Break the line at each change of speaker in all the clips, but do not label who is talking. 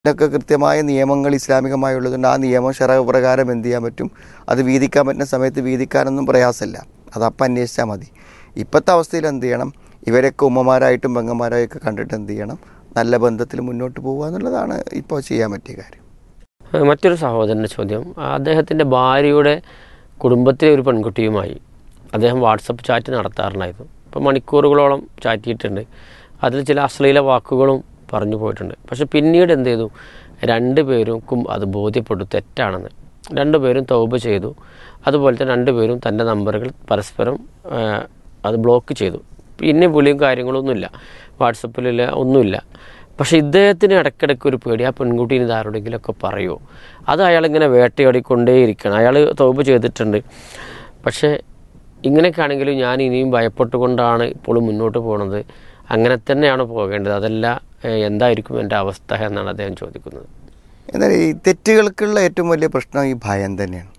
ഇതിനൊക്കെ കൃത്യമായ നിയമങ്ങൾ ഇസ്ലാമികമായുള്ളതുകൊണ്ട് ആ നിയമം ഷറ പ്രകാരം എന്ത് ചെയ്യാൻ പറ്റും അത് വീതിക്കാൻ പറ്റുന്ന സമയത്ത് വീതിക്കാനൊന്നും പ്രയാസമില്ല അത് അപ്പം അന്വേഷിച്ചാൽ മതി ഇപ്പോഴത്തെ അവസ്ഥയിൽ എന്ത് ചെയ്യണം ഇവരൊക്കെ ഉമ്മമാരായിട്ടും പെങ്ങന്മാരായൊക്കെ കണ്ടിട്ട് എന്ത് ചെയ്യണം നല്ല ബന്ധത്തിൽ മുന്നോട്ട് പോകുക എന്നുള്ളതാണ് ഇപ്പോൾ ചെയ്യാൻ പറ്റിയ കാര്യം
ഏഹ് മറ്റൊരു സഹോദരൻ്റെ ചോദ്യം അദ്ദേഹത്തിൻ്റെ ഭാര്യയുടെ കുടുംബത്തിലെ ഒരു പെൺകുട്ടിയുമായി അദ്ദേഹം വാട്സപ്പ് ചാറ്റ് നടത്താറുണ്ടായിരുന്നു ഇപ്പോൾ മണിക്കൂറുകളോളം ചാറ്റ് ചെയ്തിട്ടുണ്ട് അതിൽ ചില അശ്ലീല വാക്കുകളും പറഞ്ഞു പോയിട്ടുണ്ട് പക്ഷെ പിന്നീട് എന്ത് ചെയ്തു രണ്ടുപേർക്കും അത് ബോധ്യപ്പെട്ടു തെറ്റാണെന്ന് രണ്ടുപേരും തൗബ ചെയ്തു അതുപോലെ തന്നെ രണ്ടുപേരും തൻ്റെ നമ്പറുകൾ പരസ്പരം ഏഹ്, അത് ബ്ലോക്ക് ചെയ്തു പിന്നെ വിളിയും കാര്യങ്ങളൊന്നുമില്ല വാട്സപ്പിലില്ല ഒന്നുമില്ല പക്ഷെ ഇദ്ദേഹത്തിന് ഇടയ്ക്കിടയ്ക്ക് ഒരു പേടി ആ പെൺകുട്ടീനെ ഇത് ആരോടെങ്കിലുമൊക്കെ പറയുമോ അത് അയാളിങ്ങനെ വേട്ടയാടിക്കൊണ്ടേയിരിക്കണം അയാൾ തൗബ ചെയ്തിട്ടുണ്ട് പക്ഷേ ഇങ്ങനെയൊക്കെ ആണെങ്കിലും ഞാൻ ഇനിയും ഭയപ്പെട്ടുകൊണ്ടാണ് ഇപ്പോഴും മുന്നോട്ട് പോകുന്നത് അങ്ങനെ തന്നെയാണ് പോകേണ്ടത് അതല്ല ഏഹ്, എന്തായിരിക്കും എൻ്റെ അവസ്ഥ എന്നാണ് അദ്ദേഹം ചോദിക്കുന്നത്
എന്നാൽ ഈ തെറ്റുകൾക്കുള്ള ഏറ്റവും വലിയ പ്രശ്നം ഈ ഭയം തന്നെയാണ്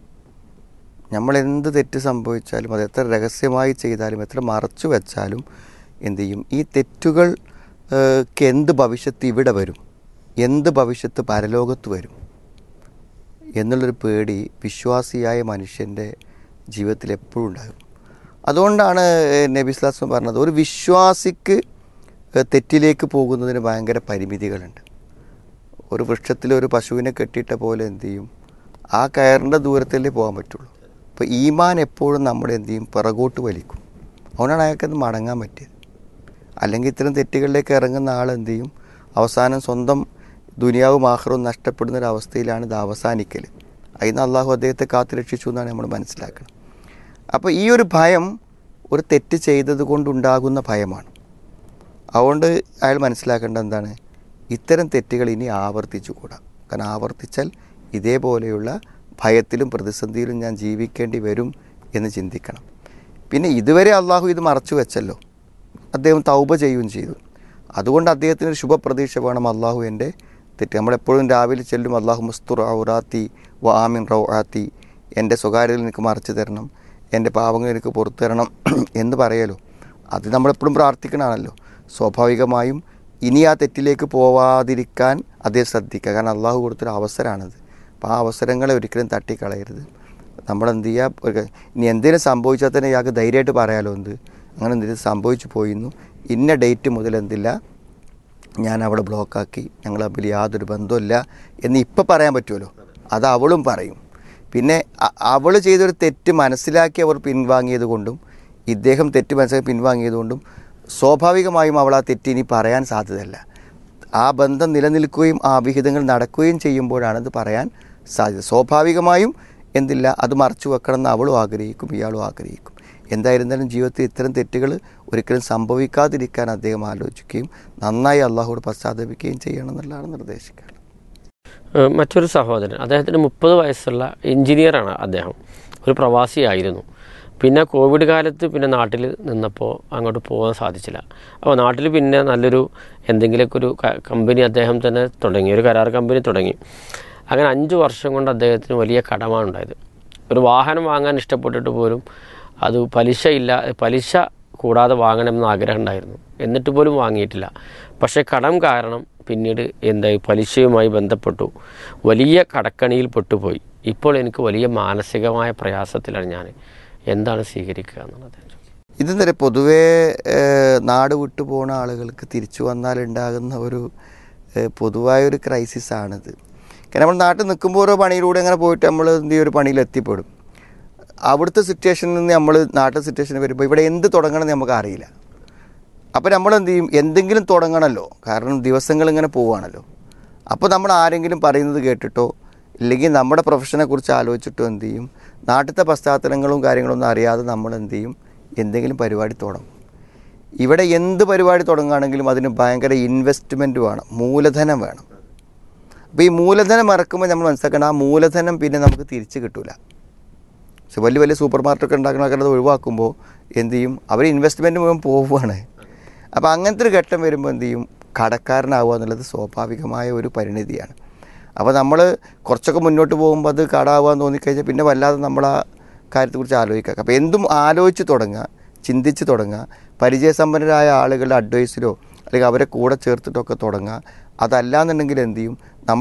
നമ്മൾ എന്ത് തെറ്റ് സംഭവിച്ചാലും അത് എത്ര രഹസ്യമായി ചെയ്താലും എത്ര മറച്ചു വെച്ചാലും എന്ത് ചെയ്യും ഈ തെറ്റുകൾ ഏഹ്, ക്ക് എന്ത് ഭവിഷ്യത്ത് ഇവിടെ വരും എന്ത് ഭവിഷ്യത്ത് പരലോകത്ത് വരും എന്നുള്ളൊരു പേടി വിശ്വാസിയായ മനുഷ്യൻ്റെ ജീവിതത്തിൽ എപ്പോഴും ഉണ്ടാകും അതുകൊണ്ടാണ് നബി സ്ലാസ്മ പറഞ്ഞത് ഒരു വിശ്വാസിക്ക് ഏഹ്, തെറ്റിലേക്ക് പോകുന്നതിന് ഭയങ്കര പരിമിതികളുണ്ട് ഒരു വൃക്ഷത്തിൽ ഒരു പശുവിനെ കെട്ടിയിട്ട പോലെ എന്ത് ചെയ്യും ആ കയറിൻ്റെ ദൂരത്തല്ലേ പോകാൻ പറ്റുള്ളൂ അപ്പോൾ ഈമാൻ എപ്പോഴും നമ്മുടെ എന്ത് ചെയ്യും പിറകോട്ട് വലിക്കും അതുകൊണ്ടാണ് അയാൾക്കത് മടങ്ങാൻ പറ്റിയത് അല്ലെങ്കിൽ ഇത്തരം തെറ്റുകളിലേക്ക് ഇറങ്ങുന്ന ആൾ എന്ത് ചെയ്യും അവസാനം സ്വന്തം ദുനിയാവും ആഹ്റവും നഷ്ടപ്പെടുന്ന ഒരു അവസ്ഥയിലാണ് ഇത് അവസാനിക്കൽ അതിന് അള്ളാഹു അദ്ദേഹത്തെ കാത്തു രക്ഷിച്ചു എന്നാണ് നമ്മൾ മനസ്സിലാക്കുന്നത് അപ്പോൾ ഈ ഒരു ഭയം ഒരു തെറ്റ് ചെയ്തത് കൊണ്ടുണ്ടാകുന്ന ഭയമാണ് അതുകൊണ്ട് അയാൾ മനസ്സിലാക്കേണ്ടത് എന്താണ് ഇത്തരം തെറ്റുകൾ ഇനി ആവർത്തിച്ചുകൂടാ കാരണം ആവർത്തിച്ചാൽ ഇതേപോലെയുള്ള ഭയത്തിലും പ്രതിസന്ധിയിലും ഞാൻ ജീവിക്കേണ്ടി വരും എന്ന് ചിന്തിക്കണം പിന്നെ ഇതുവരെ അള്ളാഹു ഇത് മറച്ചു വെച്ചല്ലോ അദ്ദേഹം തൗബ ചെയ്യുകയും ചെയ്തു അതുകൊണ്ട് അദ്ദേഹത്തിന് ഒരു ശുഭപ്രതീക്ഷ വേണം അള്ളാഹു എൻ്റെ തെറ്റ് നമ്മളെപ്പോഴും രാവിലെ ചെല്ലും അള്ളാഹു മുസ്തുർ ഔറാത്തി വ ആമിൻ റൗ ആത്തി എൻ്റെ സ്വകാര്യതയിൽ എനിക്ക് മറച്ചു തരണം എൻ്റെ പാവങ്ങൾ എനിക്ക് പുറത്തു തരണം എന്ന് പറയലോ അത് നമ്മളെപ്പോഴും പ്രാർത്ഥിക്കണമാണല്ലോ സ്വാഭാവികമായും ഇനി ആ തെറ്റിലേക്ക് പോവാതിരിക്കാൻ അദ്ദേഹം ശ്രദ്ധിക്കുക കാരണം അള്ളാഹു കൊടുത്തൊരു അവസരമാണത് അപ്പോൾ ആ അവസരങ്ങളെ ഒരിക്കലും തട്ടിക്കളയരുത് നമ്മളെന്ത് ചെയ്യുക ഒരു ഇനി എന്തെങ്കിലും സംഭവിച്ചാൽ തന്നെ ഇയാൾക്ക് ധൈര്യമായിട്ട് പറയാലോ എന്ത് അങ്ങനെ എന്തെങ്കിലും സംഭവിച്ചു പോയിരുന്നു ഇന്ന ഡേറ്റ് മുതൽ എന്തില്ല ഞാൻ അവളെ ബ്ലോക്കാക്കി ഞങ്ങൾ തമ്മിൽ യാതൊരു ബന്ധമില്ല എന്ന് ഇപ്പം പറയാൻ പറ്റുമല്ലോ അത് അവളും പറയും പിന്നെ അവൾ ചെയ്തൊരു തെറ്റ് മനസ്സിലാക്കി അവർ പിൻവാങ്ങിയത് കൊണ്ടും ഇദ്ദേഹം തെറ്റ് മനസ്സിലാക്കി പിൻവാങ്ങിയത് കൊണ്ടും സ്വാഭാവികമായും അവൾ ആ തെറ്റ് ഇനി പറയാൻ സാധ്യതയല്ല ആ ബന്ധം നിലനിൽക്കുകയും ആ വിഹിതങ്ങൾ നടക്കുകയും ചെയ്യുമ്പോഴാണ് ഇത് പറയാൻ സാധ്യത സ്വാഭാവികമായും എന്തില്ല അത് മറച്ചു വെക്കണം എന്ന് അവളും ആഗ്രഹിക്കും ഇയാളും ആഗ്രഹിക്കും എന്തായിരുന്നാലും ജീവിതത്തിൽ ഇത്തരം തെറ്റുകൾ ഒരിക്കലും സംഭവിക്കാതിരിക്കാൻ അദ്ദേഹം ആലോചിക്കുകയും നന്നായി അള്ളാഹുവോട് പശ്ചാത്തപിക്കുകയും ചെയ്യണം എന്നുള്ളതാണ് നിർദ്ദേശിക്കുക
ഏഹ് മറ്റൊരു സഹോദരൻ അദ്ദേഹത്തിന് മുപ്പത് വയസ്സുള്ള എഞ്ചിനീയറാണ് അദ്ദേഹം ഒരു പ്രവാസിയായിരുന്നു പിന്നെ കോവിഡ് കാലത്ത് പിന്നെ നാട്ടിൽ നിന്നപ്പോൾ അങ്ങോട്ട് പോകാൻ സാധിച്ചില്ല അപ്പോൾ നാട്ടിൽ പിന്നെ നല്ലൊരു എന്തെങ്കിലുമൊക്കെ ഒരു ക- കമ്പനി അദ്ദേഹം തന്നെ തുടങ്ങി ഒരു കരാർ കമ്പനി തുടങ്ങി അങ്ങനെ അഞ്ച് വർഷം കൊണ്ട് അദ്ദേഹത്തിന് വലിയ കടമാണ് ഉണ്ടായത് ഒരു വാഹനം വാങ്ങാൻ ഇഷ്ടപ്പെട്ടിട്ട് പോലും അത് പലിശ ഇല്ല പലിശ കൂടാതെ വാങ്ങണമെന്ന് ആഗ്രഹം ഉണ്ടായിരുന്നു എന്നിട്ട് പോലും വാങ്ങിയിട്ടില്ല പക്ഷേ കടം കാരണം പിന്നീട് എന്തായി പലിശയുമായി ബന്ധപ്പെട്ടു വലിയ കടക്കണിയിൽ പെട്ടുപോയി ഇപ്പോൾ എനിക്ക് വലിയ മാനസികമായ പ്രയാസത്തിലാണ് ഞാൻ എന്താണ് സ്വീകരിക്കുക എന്നുള്ളത്
ഇതെന്താ പറയുക പൊതുവേ ഏഹ്, നാട് വിട്ടു പോണ ആളുകൾക്ക് തിരിച്ചു വന്നാൽ ഉണ്ടാകുന്ന ഒരു ഏഹ്, പൊതുവായൊരു ക്രൈസിസ് ആണിത് കാരണം നമ്മൾ നാട്ടിൽ നിൽക്കുമ്പോൾ ഓരോ പണിയിലൂടെ അങ്ങനെ പോയിട്ട് നമ്മൾ എന്ത് ചെയ്യും ഒരു പണിയിൽ എത്തിപ്പെടും അവിടുത്തെ സിറ്റുവേഷനിൽ നിന്ന് നമ്മൾ നാട്ടിൽ സിറ്റുവേഷനിൽ വരുമ്പോൾ ഇവിടെ എന്ത് തുടങ്ങണം എന്ന് നമുക്ക് അറിയില്ല അപ്പോൾ നമ്മൾ എന്ത് ചെയ്യും എന്തെങ്കിലും തുടങ്ങണമല്ലോ കാരണം ദിവസങ്ങൾ ഇങ്ങനെ പോവുകയാണല്ലോ അപ്പോൾ നമ്മൾ ആരെങ്കിലും പറയുന്നത് കേട്ടിട്ടോ ഇല്ലെങ്കിൽ നമ്മുടെ പ്രൊഫഷനെ കുറിച്ച് ആലോചിച്ചിട്ടോ എന്ത് ചെയ്യും നാട്ടിലത്തെ പശ്ചാത്തലങ്ങളും കാര്യങ്ങളൊന്നും അറിയാതെ നമ്മൾ എന്ത് ചെയ്യും എന്തെങ്കിലും പരിപാടി തുടങ്ങും ഇവിടെ എന്ത് പരിപാടി തുടങ്ങുകയാണെങ്കിലും അതിന് ഭയങ്കര ഇൻവെസ്റ്റ്മെൻറ്റ് വേണം മൂലധനം വേണം അപ്പോൾ ഈ മൂലധനം ഇറക്കുമ്പോൾ നമ്മൾ മനസ്സിലാക്കണം ആ മൂലധനം പിന്നെ നമുക്ക് തിരിച്ച് കിട്ടൂല പക്ഷെ വലിയ വലിയ സൂപ്പർ മാർക്കറ്റൊക്കെ ഉണ്ടാക്കുന്ന ആൾക്കാർ അത് ഒഴിവാക്കുമ്പോൾ എന്ത് ചെയ്യും അവർ ഇൻവെസ്റ്റ്മെൻറ്റ് മുഴുവൻ പോവുകയാണ് അപ്പോൾ അങ്ങനത്തെ ഒരു ഘട്ടം വരുമ്പോൾ എന്ത് ചെയ്യും കടക്കാരനാവുക എന്നുള്ളത് സ്വാഭാവികമായ ഒരു പരിണിതിയാണ് അപ്പോൾ നമ്മൾ കുറച്ചൊക്കെ മുന്നോട്ട് പോകുമ്പോൾ അത് കടാവാൻ തോന്നിക്കഴിഞ്ഞാൽ പിന്നെ വല്ലാതെ നമ്മൾ ആ കാര്യത്തെക്കുറിച്ച് ആലോചിക്കുക അപ്പോൾ എന്തും ആലോചിച്ച് തുടങ്ങുക ചിന്തിച്ച് തുടങ്ങുക പരിചയസമ്പന്നരായ ആളുകളുടെ അഡ്വൈസിലോ അല്ലെങ്കിൽ അവരെ കൂടെ ചേർത്തിട്ടൊക്കെ തുടങ്ങുക അതല്ലാന്നുണ്ടെങ്കിൽ എന്ത് ചെയ്യും